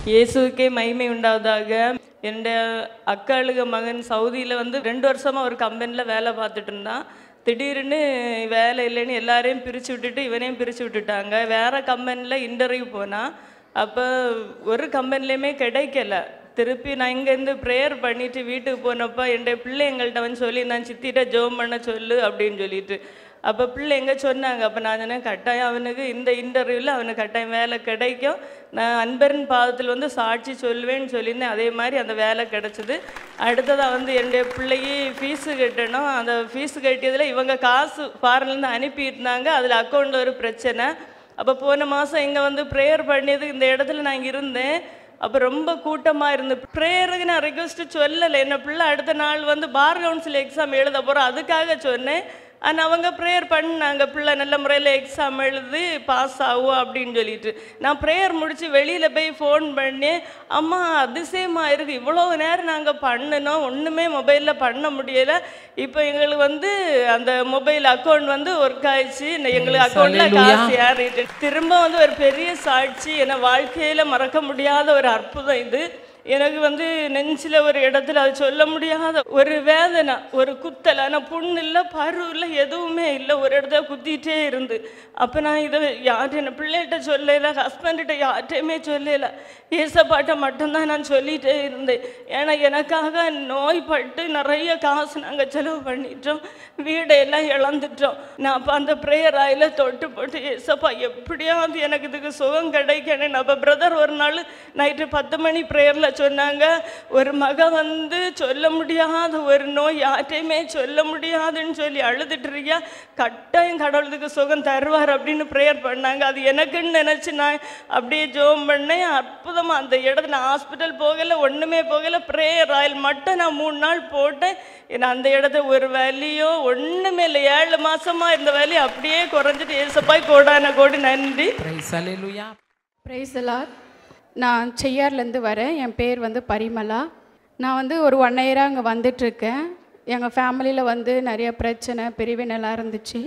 இயேசுவுக்கே மகிமை உண்டாவதாக என்னுடைய அக்காளுக மகன் சவுதியில் வந்து ரெண்டு வருஷமாக ஒரு கம்பெனியில் வேலை பார்த்துட்டு இருந்தான் திடீர்னு வேலை இல்லைன்னு எல்லாரையும் பிரித்து விட்டுட்டு இவனையும் பிரித்து விட்டுட்டாங்க வேறு கம்பெனியில் இன்டர்வியூ போனான் அப்போ ஒரு கம்பெனிலையுமே கிடைக்கல திருப்பி நான் இங்கேருந்து ப்ரேயர் பண்ணிட்டு வீட்டுக்கு போனப்போ என்னுடைய பிள்ளை எங்கள்கிட்ட வந்து சொல்லி நான் சித்திட்ட ஜோம் பண்ண சொல்லு அப்படின்னு சொல்லிட்டு அப்போ பிள்ளைங்க சொன்னாங்க அப்போ நான் சொன்னேன் கட்டாயம் அவனுக்கு இந்த இன்டர்வியூவில் அவனுக்கு கட்டாயம் வேலை கிடைக்கும் நான் அன்பரின் பாதத்தில் வந்து சாட்சி சொல்லுவேன்னு சொல்லியிருந்தேன் அதே மாதிரி அந்த வேலை கிடச்சிது அடுத்ததாக வந்து என்னுடைய பிள்ளைக்கு ஃபீஸு கட்டணும் அந்த ஃபீஸு கட்டியதில் இவங்க காசு ஃபாரின்லேருந்து அனுப்பியிருந்தாங்க அதில் அக்கௌண்ட்டில் ஒரு பிரச்சனை அப்போ போன மாதம் இங்கே வந்து ப்ரேயர் பண்ணியது இந்த இடத்துல நான் இங்க இருந்தேன் அப்போ ரொம்ப கூட்டமாக இருந்து ப்ரேயருக்கு நான் ரெக்வஸ்ட்டு சொல்லலை என்ன பிள்ளை அடுத்த நாள் வந்து பார் கவுன்சில் எக்ஸாம் எழுத போகிறோம் அதுக்காக சொன்னேன் ஆனால் அவங்க ப்ரேயர் பண்ணாங்க பிள்ளை நல்ல முறையில் எக்ஸாம் எழுதி பாஸ் ஆகும் அப்படின்னு சொல்லிட்டு நான் ப்ரேயர் முடித்து வெளியில் போய் ஃபோன் பண்ணி அம்மா அதிசயமாக இருக்குது இவ்வளோ நேரம் நாங்கள் பண்ணினோம் ஒன்றுமே மொபைலில் பண்ண முடியலை இப்போ எங்களுக்கு வந்து அந்த மொபைல் அக்கௌண்ட் வந்து ஒர்க் ஆயிடுச்சு எங்களுக்கு அக்கௌண்ட்டில் காசு ஏறிட்டு திரும்ப வந்து ஒரு பெரிய சாட்சி என வாழ்க்கையில் மறக்க முடியாத ஒரு அற்புதம் இது எனக்கு வந்து நெஞ்சில் ஒரு இடத்துல அது சொல்ல முடியாத ஒரு வேதனை ஒரு குத்தல் ஆனால் புண்ணு இல்லை பரு இல்லை எதுவுமே இல்லை ஒரு இடத்துல குத்திட்டே இருந்து அப்போ நான் இதை யார் என்ன பிள்ளைகிட்ட சொல்லல ஹஸ்பண்ட்கிட்ட யார்கிட்டையுமே சொல்லல ஏசப்பாட்ட மட்டும்தான் நான் சொல்லிகிட்டே இருந்தேன் ஏன்னா எனக்காக நோய்பட்டு நிறைய காசு நாங்கள் செலவு பண்ணிட்டோம் வீடையெல்லாம் இழந்துட்டோம் நான் அப்போ அந்த ப்ரேயர் ஆயில் தொட்டு போட்டு ஏசப்பா எப்படியாவது எனக்கு இதுக்கு சுகம் கிடைக்கணும் அப்போ பிரதர் ஒரு நாள் நைட்டு பத்து மணி ப்ரேயரில் சொன்னாங்க ஒரு மக வந்து சொல்ல முடியாத ஒரு நோய் யார்ட்டையுமே சொல்ல முடியாதுன்னு சொல்லி அழுதுட்டு இருக்கியா கட்டாயம் கடவுளுக்கு சுகம் தருவார் அப்படின்னு ப்ரேயர் பண்ணாங்க அது எனக்குன்னு நினச்சி நான் அப்படியே ஜோம் பண்ணேன் அற்புதமாக அந்த இடத்துல நான் ஹாஸ்பிட்டல் போகலை ஒன்றுமே போகலை ப்ரேயர் ஆயில் மட்டும் நான் மூணு நாள் போட்டேன் ஏன்னா அந்த இடத்துல ஒரு வலியோ ஒன்றுமே இல்லை ஏழு மாசமா இருந்த வலி அப்படியே குறைஞ்சிட்டு ஏசப்பாய் கோடான கோடி நன்றி பிரைஸ் அல்லேலூயா பிரைஸ் எல்லாம் நான் செய்யார்லேருந்து வரேன் என் பேர் வந்து பரிமலா நான் வந்து ஒரு ஒன் இயராக அங்கே வந்துட்டுருக்கேன் எங்கள் ஃபேமிலியில் வந்து நிறைய பிரச்சனை பிரிவினைலாம் இருந்துச்சு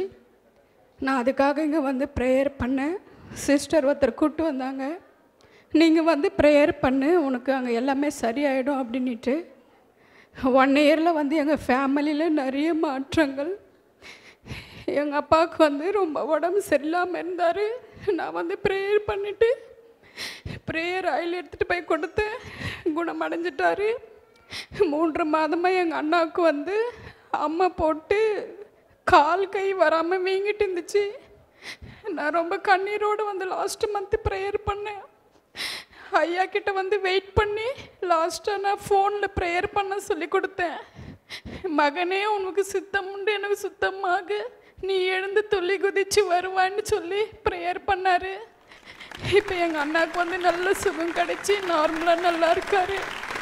நான் அதுக்காக இங்கே வந்து ப்ரேயர் பண்ணேன் சிஸ்டர் ஒருத்தர் கூப்பிட்டு வந்தாங்க நீங்கள் வந்து ப்ரேயர் பண்ணு உனக்கு அங்கே எல்லாமே சரியாயிடும் அப்படின்ட்டு ஒன் இயரில் வந்து எங்கள் ஃபேமிலியில் நிறைய மாற்றங்கள் எங்கள் அப்பாவுக்கு வந்து ரொம்ப உடம்பு சரியில்லாமல் இருந்தார் நான் வந்து ப்ரேயர் பண்ணிவிட்டு ப்ரேயர் ஆயில் எடுத்துகிட்டு போய் கொடுத்தேன் குணமடைஞ்சிட்டாரு மூன்று மாதமாக எங்கள் அண்ணாவுக்கு வந்து அம்மா போட்டு கால் கை வராமல் வீங்கிட்டு இருந்துச்சு நான் ரொம்ப கண்ணீரோடு வந்து லாஸ்ட் மந்த்து ப்ரேயர் பண்ணேன் ஐயா கிட்ட வந்து வெயிட் பண்ணி லாஸ்ட்டாக நான் ஃபோனில் ப்ரேயர் பண்ண சொல்லி கொடுத்தேன் மகனே உனக்கு சுத்தம் உண்டு எனக்கு சுத்தமாக நீ எழுந்து துள்ளி குதிச்சு வருவான்னு சொல்லி ப்ரேயர் பண்ணாரு இப்போ எங்கள் அண்ணாவுக்கு வந்து நல்ல சுகம் கிடைச்சி நார்மலாக நல்லா இருக்காரு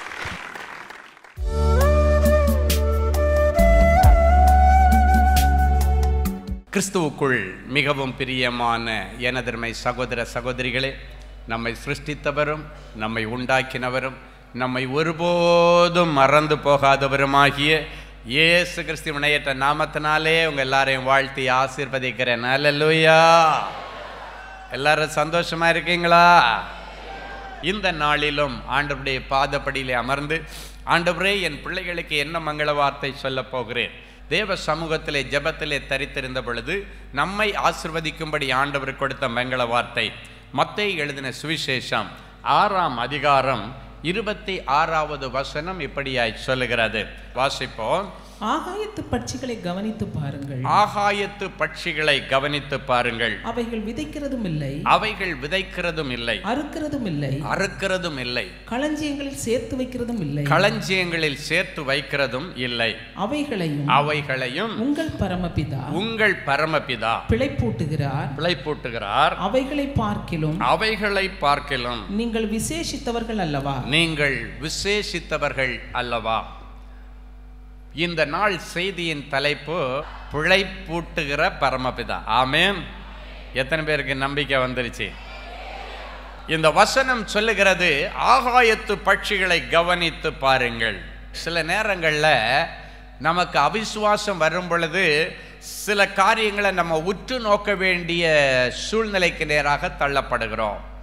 கிறிஸ்துவுக்குள் மிகவும் பிரியமான எனதர்மை சகோதர சகோதரிகளே நம்மை சிருஷ்டித்தவரும் நம்மை உண்டாக்கினவரும் நம்மை ஒருபோதும் மறந்து போகாதவருமாகிய இயேசு கிறிஸ்து வினையற்ற நாமத்தினாலே உங்க எல்லாரையும் வாழ்த்தி ஆசீர்வதிக்கிறேன் அல்லேலூயா எல்லாரும் சந்தோஷமா இருக்கீங்களா இந்த நாளிலும் ஆண்டவருடைய பாதப்படியிலே அமர்ந்து ஆண்டவரே என் பிள்ளைகளுக்கு என்ன மங்கள வார்த்தை சொல்லப் போகிறேன் தேவ சமூகத்திலே ஜெபத்திலே தரித்திருந்த பொழுது நம்மை ஆசிர்வதிக்கும்படி ஆண்டவர் கொடுத்த மங்கள வார்த்தை மத்தை எழுதின சுவிசேஷம் ஆறாம் அதிகாரம் இருபத்தி ஆறாவது வசனம் இப்படியாய் சொல்லுகிறது வாசிப்போம் ஆகாயத்து பட்சிகளை கவனித்து பாருங்கள் ஆகாயத்து பட்சிகளை கவனித்து பாருங்கள் அவைகள் விதைக்கிறதும் இல்லை அவைகள் விதைக்கிறதும் இல்லை அறுக்கிறதும் இல்லை அறுக்கிறதும் இல்லை களஞ்சியங்களில் சேர்த்து வைக்கிறதும் இல்லை களஞ்சியங்களில் சேர்த்து வைக்கிறதும் இல்லை அவைகளையும் அவைகளையும் உங்கள் பரமபிதா உங்கள் பரமபிதா பிழைப்பூட்டுகிறார் பிழைப்பூட்டுகிறார் அவைகளை பார்க்கிலும் அவைகளை பார்க்கிலும் நீங்கள் விசேஷித்தவர்கள் அல்லவா நீங்கள் விசேஷித்தவர்கள் அல்லவா இந்த நாள் செய்தியின் தலைப்பு பிழைப்பூட்டுகிற பரமபிதா ஆமென் எத்தனை பேருக்கு நம்பிக்கை வந்துருச்சு இந்த வசனம் சொல்லுகிறது ஆகாயத்து பட்சிகளை கவனித்து பாருங்கள் சில நேரங்களில் நமக்கு அவிசுவாசம் வரும் பொழுது சில காரியங்களை நம்ம உற்று நோக்க வேண்டிய சூழ்நிலைக்கு நேராக தள்ளப்படுகிறோம்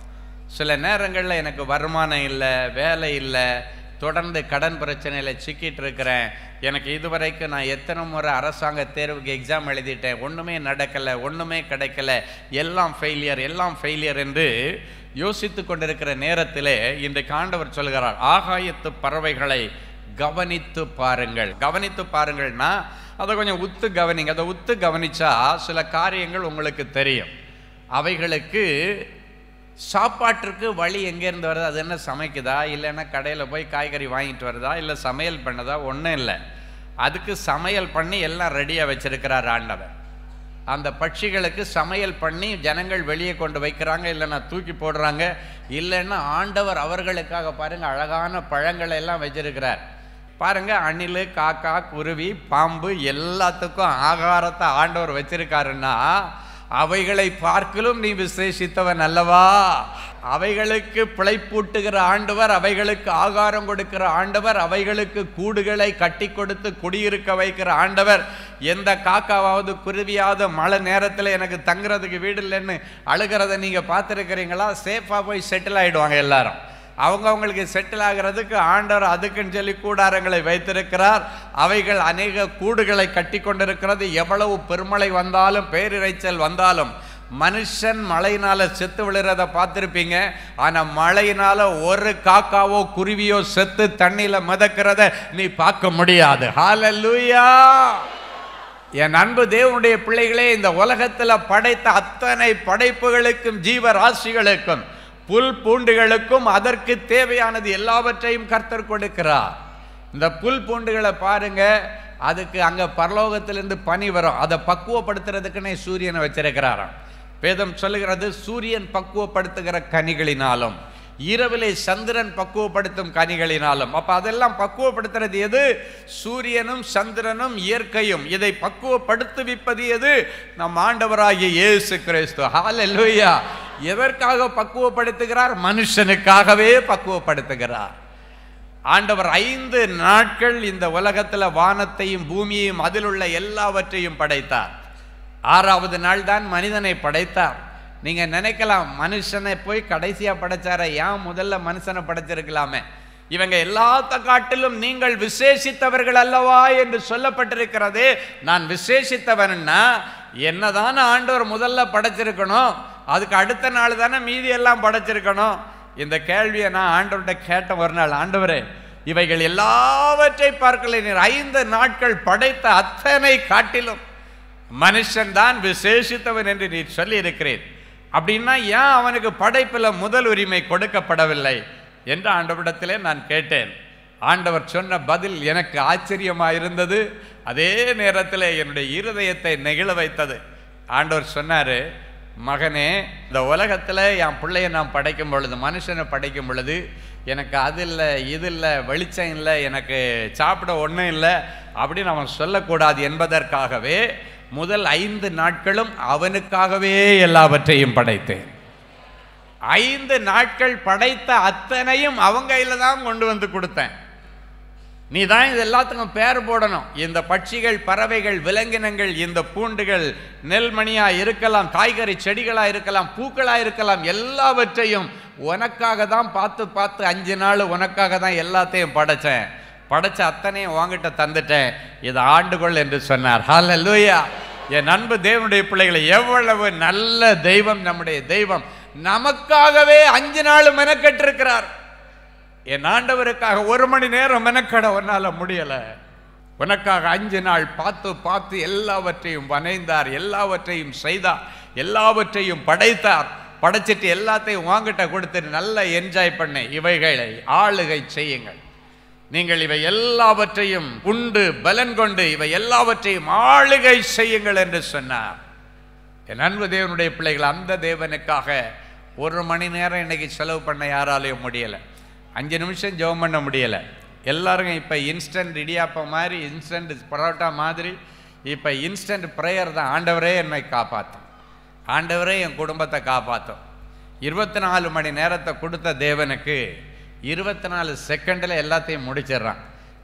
சில நேரங்களில் எனக்கு வருமானம் இல்லை வேலை இல்லை தொடர்ந்து கடன் பிரச்சனையில் சிக்கிட்டு இருக்கிறேன் எனக்கு இதுவரைக்கும் நான் எத்தனை முறை அரசாங்க தேர்வுக்கு எக்ஸாம் எழுதிட்டேன் ஒன்றுமே நடக்கலை ஒன்றுமே கிடைக்கல எல்லாம் ஃபெயிலியர் எல்லாம் ஃபெயிலியர் என்று யோசித்து கொண்டிருக்கிற நேரத்திலே இன்றைக்கு ஆண்டவர் சொல்கிறார் ஆகாயத்து பறவைகளை கவனித்து பாருங்கள் கவனித்து பாருங்கள்னா அதை கொஞ்சம் உத்து கவனிங்க அதை உத்து கவனிச்சா சில காரியங்கள் உங்களுக்கு தெரியும் அவைகளுக்கு சாப்பாட்டிற்கு வழி எங்கேருந்து வருது அது என்ன சமைக்குதா இல்லைன்னா கடையில் போய் காய்கறி வாங்கிட்டு வருதா இல்லை சமையல் பண்ணதா ஒன்றும் இல்லை அதுக்கு சமையல் பண்ணி எல்லாம் ரெடியாக வச்சிருக்கிறார் ஆண்டவர் அந்த பட்சிகளுக்கு சமையல் பண்ணி ஜனங்கள் வெளியே கொண்டு வைக்கிறாங்க இல்லைன்னா தூக்கி போடுறாங்க இல்லைன்னா ஆண்டவர் அவர்களுக்காக பாருங்க அழகான பழங்களை எல்லாம் வச்சிருக்கிறார் பாருங்க அணில் காக்கா குருவி பாம்பு எல்லாத்துக்கும் ஆகாரத்தை ஆண்டவர் வச்சிருக்காருன்னா அவைகளை பார்க்கலும் நீ விசேஷித்தவன் அல்லவா அவைகளுக்கு பிழைப்பூட்டுகிற ஆண்டவர் அவைகளுக்கு ஆகாரம் கொடுக்கிற ஆண்டவர் அவைகளுக்கு கூடுகளை கட்டி கொடுத்து குடியிருக்க வைக்கிற ஆண்டவர் எந்த காக்காவாவது குருவியாவது மழை நேரத்தில் எனக்கு தங்குறதுக்கு வீடு இல்லைன்னு அழுகிறத நீங்கள் பார்த்துருக்கிறீங்களா சேஃபாக போய் செட்டில் ஆகிடுவாங்க எல்லாரும் அவங்க அவங்களுக்கு செட்டில் ஆகிறதுக்கு ஆண்டவர் அதுக்குன்னு சொல்லி கூடாரங்களை வைத்திருக்கிறார் அவைகள் அநேக கூடுகளை கட்டி கொண்டிருக்கிறது எவ்வளவு பெருமழை வந்தாலும் பேரிரைச்சல் வந்தாலும் மனுஷன் மழையினால செத்து விழுறத பார்த்துருப்பீங்க ஆனா மழையினால ஒரு காக்காவோ குருவியோ செத்து தண்ணியில மிதக்கிறத நீ பார்க்க முடியாது ஹalleluya என் அன்பு தேவனுடைய பிள்ளைகளே இந்த உலகத்தில் படைத்த அத்தனை படைப்புகளுக்கும் ஜீவராசிகளுக்கும் புல் பூண்டுகளுக்கும் அதற்கு தேவையானது எல்லாவற்றையும் கர்த்தர் கொடுக்கிறார் இந்த புல் பூண்டுகளை பாருங்க அதுக்கு அங்க பரலோகத்திலிருந்து பனி வரும் அதை பக்குவப்படுத்துறதுக்குன்னே சூரியனை வச்சிருக்கிறாராம் வேதம் சொல்லுகிறது சூரியன் பக்குவப்படுத்துகிற கனிகளினாலும் இரவிலே சந்திரன் பக்குவப்படுத்தும் கனிகளினாலும் அப்ப அதெல்லாம் பக்குவப்படுத்துறது எது சூரியனும் சந்திரனும் இயற்கையும் இதை பக்குவப்படுத்துவிப்பது எது நம் ஆண்டவராகிய இயேசு கிறிஸ்து ஹalleluya எதற்காக பக்குவப்படுத்துகிறார் மனுஷனுக்காகவே பக்குவப்படுத்துகிறார் ஆண்டவர் ஐந்து நாட்கள் இந்த உலகத்தில் வானத்தையும் பூமியையும் அதில் உள்ள எல்லாவற்றையும் படைத்தார் ஆறாவது நாள் தான் மனிதனை படைத்தார் நீங்க நினைக்கலாம் மனுஷனை போய் கடைசியா படைச்சார ஏன் முதல்ல மனுஷனை படைச்சிருக்கலாமே இவங்க எல்லாத்த காட்டிலும் நீங்கள் விசேஷித்தவர்கள் அல்லவா என்று சொல்லப்பட்டிருக்கிறதே நான் விசேஷித்தவன்னா என்னதான ஆண்டவர் முதல்ல படைச்சிருக்கணும் அதுக்கு அடுத்த நாள் தானே மீதி எல்லாம் படைச்சிருக்கணும் இந்த கேள்வியை நான் ஆண்டவர்கிட்ட கேட்ட ஒரு நாள் ஆண்டவரே இவைகள் எல்லாவற்றை பார்க்கல நீர் ஐந்து நாட்கள் படைத்த அத்தனை காட்டிலும் மனுஷன்தான் விசேஷித்தவன் என்று நீர் சொல்லி இருக்கிறேன் அப்படின்னா ஏன் அவனுக்கு படைப்பில் முதல் உரிமை கொடுக்கப்படவில்லை என்று ஆண்டவரிடத்திலே நான் கேட்டேன் ஆண்டவர் சொன்ன பதில் எனக்கு ஆச்சரியமா இருந்தது அதே நேரத்தில் என்னுடைய இருதயத்தை நெகிழ வைத்தது ஆண்டவர் சொன்னாரு மகனே இந்த உலகத்தில் என் பிள்ளைய நான் படைக்கும் பொழுது மனுஷனை படைக்கும் பொழுது எனக்கு அது இல்லை இது இல்லை வெளிச்சம் இல்லை எனக்கு சாப்பிட ஒன்றும் இல்லை அப்படின்னு அவன் சொல்லக்கூடாது என்பதற்காகவே முதல் ஐந்து நாட்களும் அவனுக்காகவே எல்லாவற்றையும் படைத்தேன் ஐந்து நாட்கள் படைத்த அத்தனையும் அவங்க கையில் தான் கொண்டு வந்து கொடுத்தேன் நீ தான் இது எல்லாத்துக்கும் பேர் போடணும் இந்த பட்சிகள் பறவைகள் விலங்கினங்கள் இந்த பூண்டுகள் நெல்மணியா இருக்கலாம் காய்கறி செடிகளா இருக்கலாம் பூக்களா இருக்கலாம் எல்லாவற்றையும் உனக்காக தான் பார்த்து பார்த்து அஞ்சு நாள் உனக்காக தான் எல்லாத்தையும் படைச்சேன் படைச்ச அத்தனையும் வாங்கிட்ட தந்துட்டேன் இதை ஆண்டுகொள் என்று சொன்னார் ஹalleluya என் அன்பு தேவனுடைய பிள்ளைகளை எவ்வளவு நல்ல தெய்வம் நம்முடைய தெய்வம் நமக்காகவே அஞ்சு நாள் மெனக்கெட்டிருக்கிறார் என் ஆண்டவருக்காக ஒரு மணி நேரம் மெனக்கட உன்னால முடியல உனக்காக அஞ்சு நாள் பார்த்து பார்த்து எல்லாவற்றையும் வனைந்தார் எல்லாவற்றையும் செய்தார் எல்லாவற்றையும் படைத்தார் படைச்சிட்டு எல்லாத்தையும் வாங்கிட்ட கொடுத்துட்டு நல்லா என்ஜாய் பண்ண இவைகளை ஆளுகை செய்யுங்கள் நீங்கள் இவை எல்லாவற்றையும் உண்டு பலன் கொண்டு இவை எல்லாவற்றையும் ஆளுகை செய்யுங்கள் என்று சொன்னார் என் அன்பு தேவனுடைய பிள்ளைகள் அந்த தேவனுக்காக ஒரு மணி நேரம் இன்னைக்கு செலவு பண்ண யாராலையும் முடியலை அஞ்சு நிமிஷம் ஜெபம் பண்ண முடியலை எல்லாரும் இப்போ இன்ஸ்டன்ட் இடியாப்பம் மாதிரி இன்ஸ்டன்ட் பரோட்டா மாதிரி இப்போ இன்ஸ்டன்ட் ப்ரேயர் தான் ஆண்டவரே என்னை காப்பாற்றும் ஆண்டவரே என் குடும்பத்தை காப்பாற்றும் இருபத்தி நாலு மணி நேரத்தை கொடுத்த தேவனுக்கு இருபத்தி நாலு செகண்டில் எல்லாத்தையும் முடிச்சிடுறான்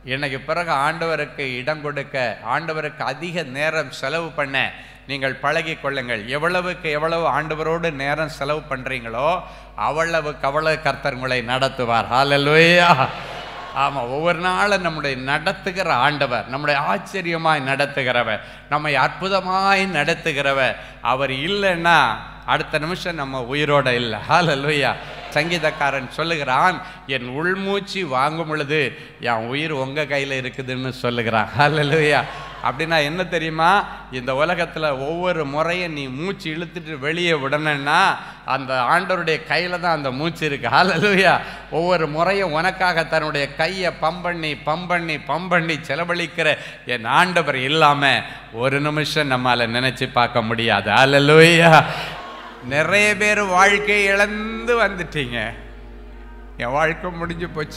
இன்னைக்கு பிறகு ஆண்டவருக்கு இடம் கொடுக்க ஆண்டவருக்கு அதிக நேரம் செலவு பண்ண நீங்கள் பழகி கொள்ளுங்கள் எவ்வளவுக்கு எவ்வளவு ஆண்டவரோடு நேரம் செலவு பண்ணுறீங்களோ அவ்வளவுக்கு அவ்வளவு கர்த்தர் உங்களை நடத்துவார் ஹalleluya ஆமாம் ஒவ்வொரு நாளும் நம்முடைய நடத்துகிற ஆண்டவர் நம்முடைய ஆச்சரியமாய் நடத்துகிறவர் நம்மை அற்புதமாய் நடத்துகிறவர் அவர் இல்லைன்னா அடுத்த நிமிஷம் நம்ம உயிரோட இல்லை ஹalleluya சங்கீதக்காரன் சொல்லுகிறான் என் உள்மூச்சு வாங்கும் பொழுது என் உயிர் உங்கள் கையில் இருக்குதுன்னு சொல்லுகிறான் ஹalleluya அப்படின்னா என்ன தெரியுமா இந்த உலகத்தில் ஒவ்வொரு முறையும் நீ மூச்சு இழுத்துட்டு வெளியே விடணும்னா அந்த ஆண்டவருடைய கையில் தான் அந்த மூச்சு இருக்கு ஹalleluya ஒவ்வொரு முறையும் உனக்காக தன்னுடைய கையை பம்பண்ணி பம்பண்ணி பம்பண்ணி செலவழிக்கிற என் ஆண்டவர் இல்லாமல் ஒரு நிமிஷம் நம்மால் நினச்சி பார்க்க முடியாது ஹalleluya நிறைய பேர் வாழ்க்கை இழந்து வந்துட்டீங்க என் வாழ்க்கை முடிஞ்சு போச்சு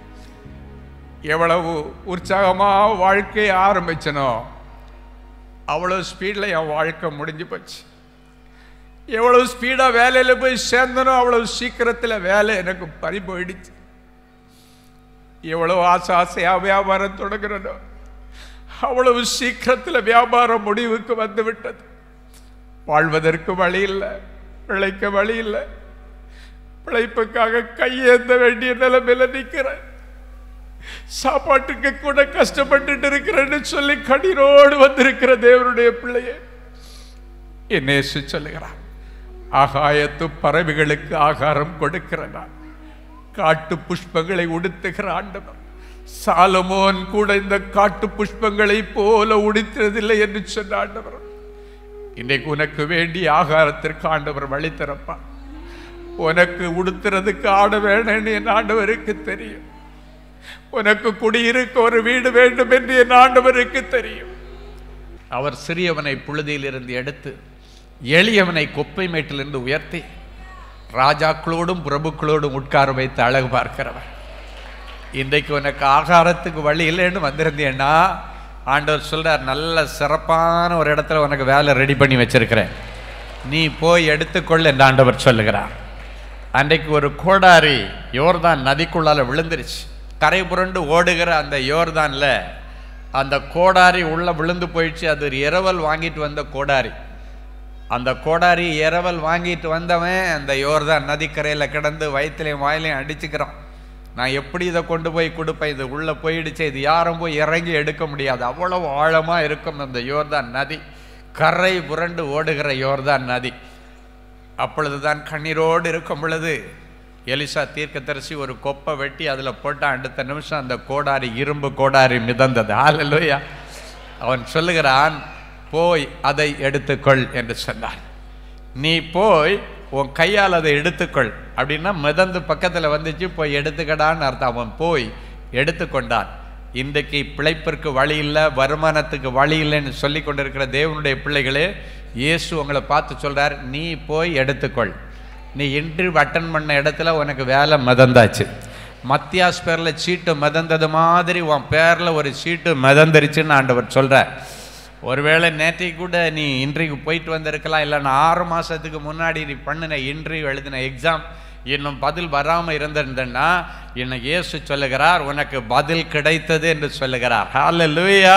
எவ்வளவு உற்சாகமாக வாழ்க்கையை ஆரம்பிச்சனோ அவ்வளோ ஸ்பீடில் என் வாழ்க்கை முடிஞ்சு போச்சு எவ்வளவு ஸ்பீடாக வேலையில் போய் சேர்ந்தனோ அவ்வளவு சீக்கிரத்தில் வேலை எனக்கு பறி போயிடுச்சு எவ்வளவு ஆசை ஆசையாக வியாபாரம் தொடங்குறனோ அவ்வளவு சீக்கிரத்தில் வியாபாரம் முடிவுக்கு வந்து விட்டது வாழ்வதற்கு வழி இல்லை பிழைக்க வழி இல்லை பிழைப்புக்காக கையேந்த வேண்டிய நிலைமையில நிற்கிறேன் சாப்பாட்டுக்கு கூட கஷ்டப்பட்டுட்டு இருக்கிறேன்னு சொல்லி கண்ணீரோடு வந்திருக்கிற தேவனுடைய பிள்ளையே என் நேசு சொல்லுகிறான் ஆகாயத்து பறவைகளுக்கு ஆகாரம் கொடுக்கிற நான் காட்டு புஷ்பங்களை உடுத்துகிற ஆண்டவர் சாலமோன் கூட இந்த காட்டு புஷ்பங்களை போல உடுத்துறதில்லை என்று சொன்ன ஆண்டவர் இன்றைக்கு உனக்கு வேண்டிய ஆகாரத்திற்கு ஆண்டவர் வழி திறப்பார் உனக்கு உடுத்துறதுக்கு ஆட வேணும்னு என் ஆண்டவருக்கு தெரியும் உனக்கு குடியிருக்க ஒரு வீடு வேண்டும் என்று என் ஆண்டவருக்கு தெரியும் அவர் சிறியவனை புழுதியிலிருந்து எடுத்து எளியவனை குப்பை மேட்டிலிருந்து உயர்த்தி ராஜாக்களோடும் பிரபுக்களோடும் உட்கார வைத்து அழகு பார்க்கிறவர் இன்றைக்கு உனக்கு ஆகாரத்துக்கு வழி இல்லைன்னு வந்திருந்தேன்னா ஆண்டவர் சொல்றார் நல்ல சிறப்பான ஒரு இடத்துல உனக்கு வேலை ரெடி பண்ணி வச்சிருக்கிறேன் நீ போய் எடுத்துக்கொள் என்று ஆண்டவர் சொல்லுகிறார் அன்றைக்கு ஒரு கோடாரி யோர்தான் நதிக்குள்ளால விழுந்துருச்சு கரை புரண்டு ஓடுகிற அந்த யோர்தான்ல அந்த கோடாரி உள்ள விழுந்து போயிடுச்சு அது ஒரு இரவல் வாங்கிட்டு வந்த கோடாரி அந்த கோடாரி இரவல் வாங்கிட்டு வந்தவன் அந்த யோர்தான் நதிக்கரையில் கிடந்து வயிற்றுலையும் வாயிலையும் அடிச்சுக்கிறான் நான் எப்படி இதை கொண்டு போய் கொடுப்பேன் இது உள்ளே போயிடுச்சு இது யாரும் போய் இறங்கி எடுக்க முடியாது அவ்வளவு ஆழமாக இருக்கும் அந்த யோர்தான் நதி கரை புரண்டு ஓடுகிற யோர்தான் நதி அப்பொழுதுதான் கண்ணீரோடு இருக்கும் பொழுது எலிசா தீர்க்கதரிசி ஒரு கொப்பை வெட்டி அதில் போட்டான் அடுத்த நிமிஷம் அந்த கோடாரி இரும்பு கோடாரி மிதந்தது ஹalleluya அவன் சொல்லுகிறான் போய் அதை எடுத்துக்கொள் என்று சொன்னான் நீ போய் உன் கையால் அதை எடுத்துக்கொள் அப்படின்னா மிதந்து பக்கத்தில் வந்துச்சு போய் எடுத்துக்கடான்னு அர்த்தம் அவன் போய் எடுத்துக்கொண்டான் இன்றைக்கு பிழைப்பிற்கு வழி இல்லை வருமானத்துக்கு வழி இல்லைன்னு சொல்லி கொண்டிருக்கிற தேவனுடைய பிள்ளைகளே இயேசு உங்களை பார்த்து சொல்றார் நீ போய் எடுத்துக்கொள் நீ இன்டர்வியூ அட்டன் பண்ண இடத்துல உனக்கு வேலை மிதந்தாச்சு மத்தியாஸ் பேரில் சீட்டு மிதந்தது மாதிரி உன் பேரில் ஒரு சீட்டு மிதந்துருச்சுன்னு ஆண்டவர் சொல்கிறார் ஒருவேளை நேற்றைக்கு கூட நீ இன்றைக்கு போயிட்டு வந்திருக்கலாம் இல்லை நான் ஆறு மாதத்துக்கு முன்னாடி நீ பண்ணின இன்டர்வியூ எழுதின எக்ஸாம் இன்னும் பதில் வராமல் இருந்திருந்தேன்னா இன்னும் இயேசு சொல்லுகிறார் உனக்கு பதில் கிடைத்தது என்று சொல்லுகிறார் ஹalleluya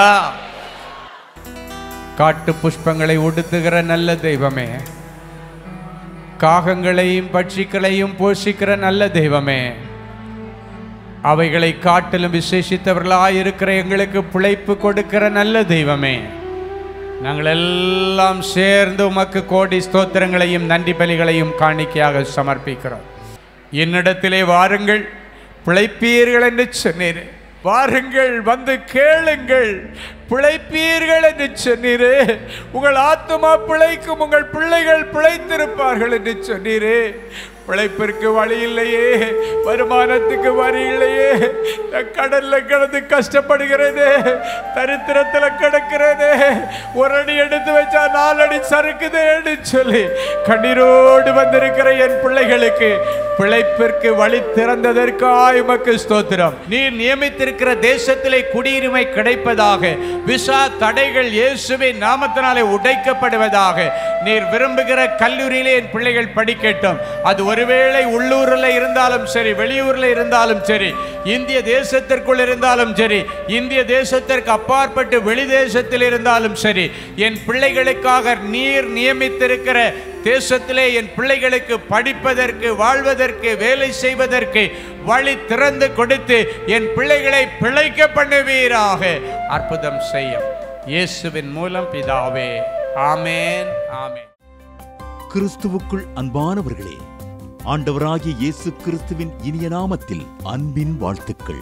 காட்டு புஷ்பங்களை உடுத்துகிற நல்ல தெய்வமே காகங்களையும் பட்சிகளையும் போஷிக்கிற நல்ல தெய்வமே அவைகளை காட்டிலும் விசேஷித்தவர்களாய் இருக்கிற எங்களுக்கு பிழைப்பு கொடுக்கிற நல்ல தெய்வமே நாங்கள் எல்லாம் சேர்ந்து உமக்கு கோடி ஸ்தோத்திரங்களையும் நன்றி பலிகளையும் காணிக்கையாக சமர்ப்பிக்கிறோம் என்னிடத்திலே வாருங்கள் பிழைப்பீர்கள் என்று சொன்னீர் வாருங்கள் வந்து கேளுங்கள் பிழைப்பீர்கள் என்று சொன்னீரே உங்கள் ஆத்துமா பிழைக்கும் உங்கள் பிள்ளைகள் பிழைத்திருப்பார்கள் என்று சொன்னீரே பிழைப்பிற்கு வழி இல்லையே வருமானத்துக்கு வரி இல்லையே நான் கடல்ல கிடந்து கஷ்டப்படுகிறது தரித்திரத்துல கிடக்கிறது ஒரு அடி எடுத்து வச்சா நாலு அடி சறுக்குதேன்னு சொல்லி கண்ணீரோடு வந்திருக்கிற என் பிள்ளைகளுக்கு பிழைப்பிற்கு வழி திறந்ததற்காய் உமக்கு ஸ்தோத்திரம் நீர் நியமித்திருக்கிற தேசத்திலே குடியுரிமை கிடைப்பதாக விசா தடைகள் இயேசுவின் நாமத்தினாலே உடைக்கப்படுவதாக நீர் விரும்புகிற கல்லூரியிலே என் பிள்ளைகள் படிக்கட்டும் அது ஒருவேளை உள்ளூரில் இருந்தாலும் சரி வெளியூரில் இருந்தாலும் சரி இந்திய தேசத்திற்குள் இருந்தாலும் சரி இந்திய தேசத்திற்கு அப்பாற்பட்டு வெளி தேசத்தில் இருந்தாலும் சரி என் பிள்ளைகளுக்காக நீர் நியமித்திருக்கிற தேசத்திலே என் பிள்ளைகளுக்கு படிப்பதற்கு வாழ்வதற்கு வேலை செய்வதற்கு வழி திறந்து கொடுத்து என் பிள்ளைகளை பிழைக்க பண்ணுவீராக அற்புதம் செய்யும் இயேசுவின் மூலம் பிதாவே ஆமேன் ஆமேன் கிறிஸ்துவுக்குள் அன்பானவர்களே ஆண்டவராகிய இயேசு கிறிஸ்துவின் இனிய நாமத்தில் அன்பின் வாழ்த்துக்கள்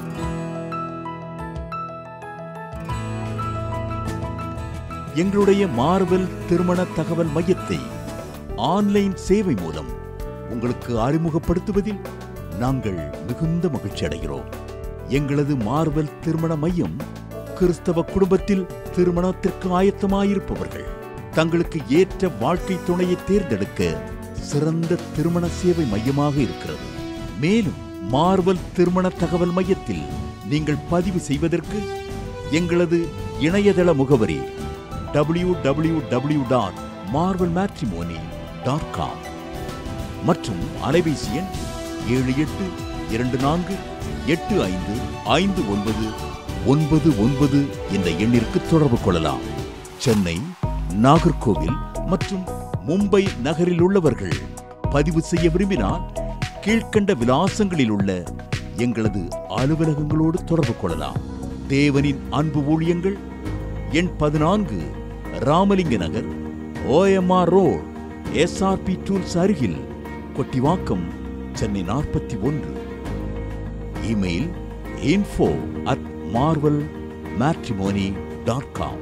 எங்களுடைய மார்வெல் திருமண தகவல் மையத்தை ஆன்லைன் சேவை மூலம் உங்களுக்கு அறிமுகப்படுத்துவதில் நாங்கள் மிகுந்த மகிழ்ச்சி அடைகிறோம் எங்களது மார்வெல் திருமண மையம் கிறிஸ்தவ குடும்பத்தில் திருமணத்திற்கு ஆயத்தமாயிருப்பவர்கள் தங்களுக்கு ஏற்ற வாழ்க்கை துணையை தேர்ந்தெடுக்க சிறந்த திருமண சேவை மையமாக இருக்கிறது மேலும் மார்வல் திருமண தகவல் மையத்தில் நீங்கள் பதிவு செய்வதற்கு எங்களது இணையதள முகவரி W W W dot Marvel Matrimony dot com மற்றும் அலைபேசி எண் ஏழு எட்டு இரண்டு நான்கு எட்டு ஐந்து ஐந்து ஒன்பது ஒன்பது ஒன்பது என்ற எண்ணிற்கு தொடர்பு கொள்ளலாம் சென்னை நாகர்கோவில் மற்றும் மும்பை நகரில் உள்ளவர்கள் பதிவு செய்ய விரும்பினால் கீழ்க்கண்ட விலாசங்களில் உள்ள எங்களது அலுவலகங்களோடு தொடர்பு கொள்ளலாம் தேவனின் அன்பு ஊழியங்கள் எண் பதினான்கு Ramalinga Nagar OMR road SRP tools அருகில் கொட்டிவாக்கம் சென்னை நாற்பத்தி ஒன்று email info at Marvel Matrimony dot com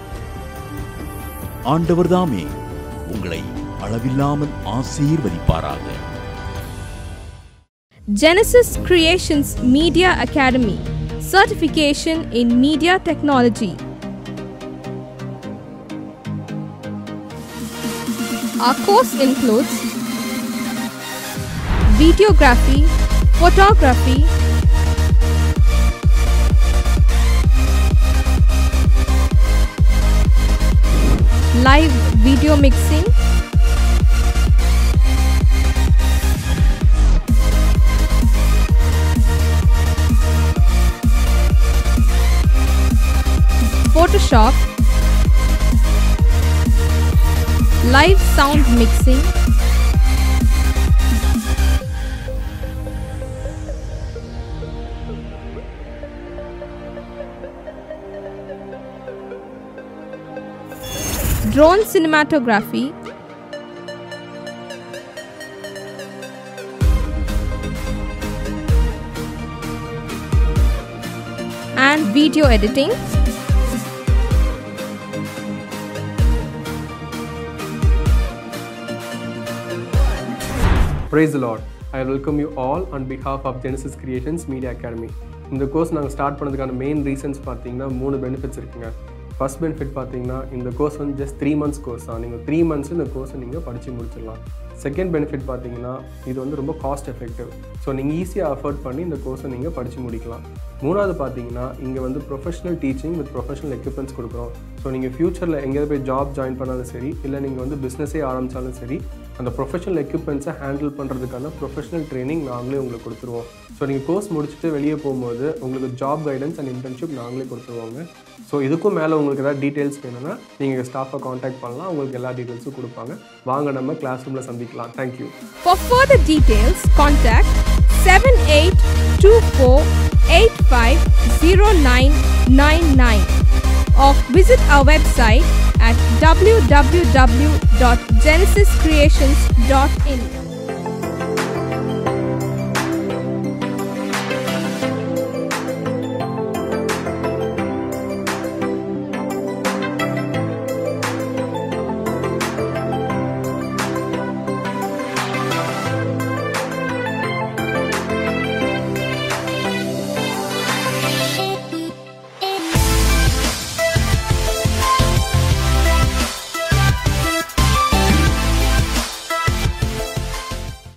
ஆண்டவர்தாமே உங்களை அளவில்லாமல் ஆசீர்வதிப்பாராக Genesis Creations Media Academy Certification in Media Technology. Our course includes videography, photography, live video mixing, Photoshop, live sound mixing, drone cinematography, and video editing. Praise the Lord. I welcome you all on behalf of Genesis Creations Media Academy. இந்த course நாங்கள் start பண்ணதுக்கான main reasons பார்த்தீங்கன்னா மூணு benefits இருக்குங்க first benefit பார்த்தீங்கன்னா இந்த course வந்து just three months course தான் நீங்கள் த்ரீ மந்த்ஸ் இந்த கோர்ஸை நீங்கள் படித்து முடிச்சிடலாம் செகண்ட் பெனிஃபிட் பார்த்தீங்கன்னா இது வந்து ரொம்ப காஸ்ட் எஃபெக்டிவ் ஸோ நீங்கள் ஈஸியாக அஃபோர்ட் பண்ணி இந்த கோர்ஸை நீங்கள் படித்து முடிக்கலாம் மூணாவது பார்த்தீங்கன்னா இங்கே வந்து professional teaching with professional equipments கொடுக்குறோம் ஸோ நீங்கள் ஃப்யூச்சரில் எங்கேயாவது போய் ஜாப் ஜாயின் பண்ணாலும் சரி இல்லை நீங்கள் வந்து பிஸ்னஸே ஆரம்பித்தாலும் சரி அந்த ப்ரொஃபஷனல் எக்யூப்மெண்ட்ஸை ஹேண்டில் பண்ணுறதுக்கான ப்ரொஃபஷனல் ட்ரைனிங் நாங்களே உங்களுக்கு கொடுத்துருவோம் ஸோ நீங்கள் கோர்ஸ் முடிச்சுட்டு வெளியே போகும்போது உங்களுக்கு ஜாப் கைடன்ஸ் அண்ட் இன்டர்ன்ஷிப் நாங்களே கொடுத்துருவாங்க ஸோ இதுக்கும் மேலே உங்களுக்கு ஏதாவது டீட்டெயில்ஸ் வேணும்னா நீங்கள் ஸ்டாஃபை காண்டாக்ட் பண்ணலாம் உங்களுக்கு எல்லா டீட்டெயில்ஸும் கொடுப்பாங்க வாங்க நம்ம கிளாஸ் ரூமில் சந்திக்கலாம் thank you For further details, contact 7824850999 or visit our website at www.genesiscreations.in.